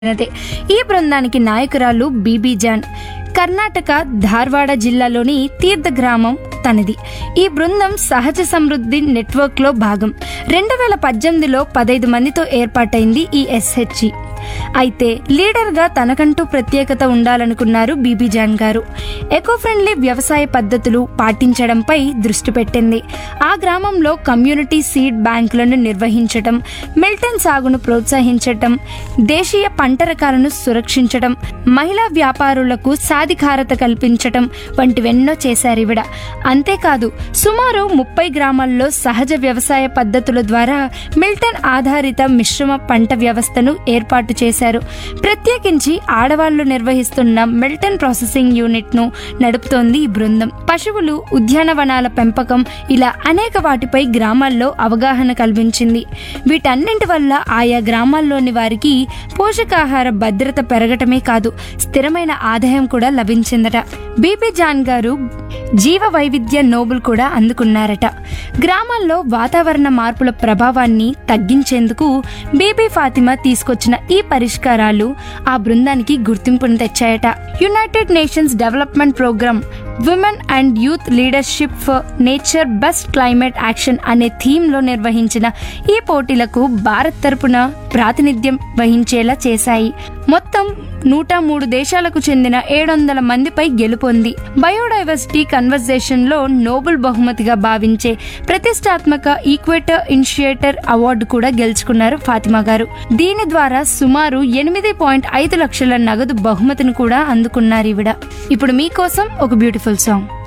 చెందినదే ఈ బృందానికి నాయకురాలు బీబీ జాన్ కర్ణాటక ధార్వాడ జిల్లాలోని తీర్థ గ్రామం తనది ఈ బృందం సహజ సమృద్ధి నెట్వర్క్ లో భాగం రెండు వేల పద్దెనిమిదిలో పదైదు మందితో ఏర్పాటైంది ఈ ఎస్హెచ్జి అయితే లీడర్గా తనకంటూ ప్రత్యేకత ఉండాలనుకున్నారు Bibi John garu eco friendly వ్యవసాయ పద్ధతులు పాటించడంపై దృష్టి పెట్టింది ఆ గ్రామంలో కమ్యూనిటీ సీడ్ బ్యాంకులను నిర్వహించటం మిల్టన్ సాగును ప్రోత్సహించటం దేశీయ పంట రకాలను సురక్షించటం మహిళా వ్యాపారులకు సాధికారత కల్పించటం వంటివెన్నో చేశారు ఈవిడ అంతేకాదు సుమారు ముప్పై గ్రామాల్లో సహజ వ్యవసాయ పద్ధతుల ద్వారా మిల్టన్ ఆధారిత మిశ్రమ పంట వ్యవస్థను ఏర్పాటు చేశారు ప్రత్యేకించి ఆడవాళ్లు నిర్వహిస్తున్న మిల్టన్ ప్రాసెసింగ్ యూనిట్ ను నడుపుతోంది ఈ బృందం పశువులు ఉద్యానవనాల పెంపకం ఇలా అనేక వాటిపై గ్రామాల్లో అవగాహన కల్పించింది వీటన్నింటి వల్ల ఆయా గ్రామాల్లోని వారికి పోషకాహార భద్రత పెరగటమే కాదు స్థిరమైన ఆదాయం కూడా లభించిందట బీపీ జాన్ గారు జీవ వైవిధ్య నోబుల్ కూడా అందుకున్నారట గ్రామాల్లో వాతావరణ మార్పుల ప్రభావాన్ని తగ్గించేందుకు బీబీ ఫాతిమా తీసుకొచ్చిన ఈ పరిష్కారాలు ఆ బృందానికి గుర్తింపును తెచ్చాయట United Nations Development Programme women and youth leadership for nature best climate action అనే థీమ్ లో నిర్వహించిన ఈ పోటీలకు భారత్ తరపున ప్రాతినిధ్యం వహించేలా చేశాయి మొత్తం నూట మూడు దేశాలకు చెందిన ఏడు వందల మందిపై గెలుపొంది బయోడైవర్సిటీ కన్వర్జేషన్ లో నోబెల్ బహుమతిగా భావించే ప్రతిష్టాత్మక ఈక్వేటర్ ఇనిషియేటర్ అవార్డు కూడా గెలుచుకున్నారు ఫాతిమా గారు దీని ద్వారా సుమారు ఎనిమిది పాయింట్ ఐదు లక్షల నగదు బహుమతిని కూడా అందుకున్నారు ఈవిడ ఇప్పుడు మీకోసం ఒక బ్యూటిఫుల్ సాంగ్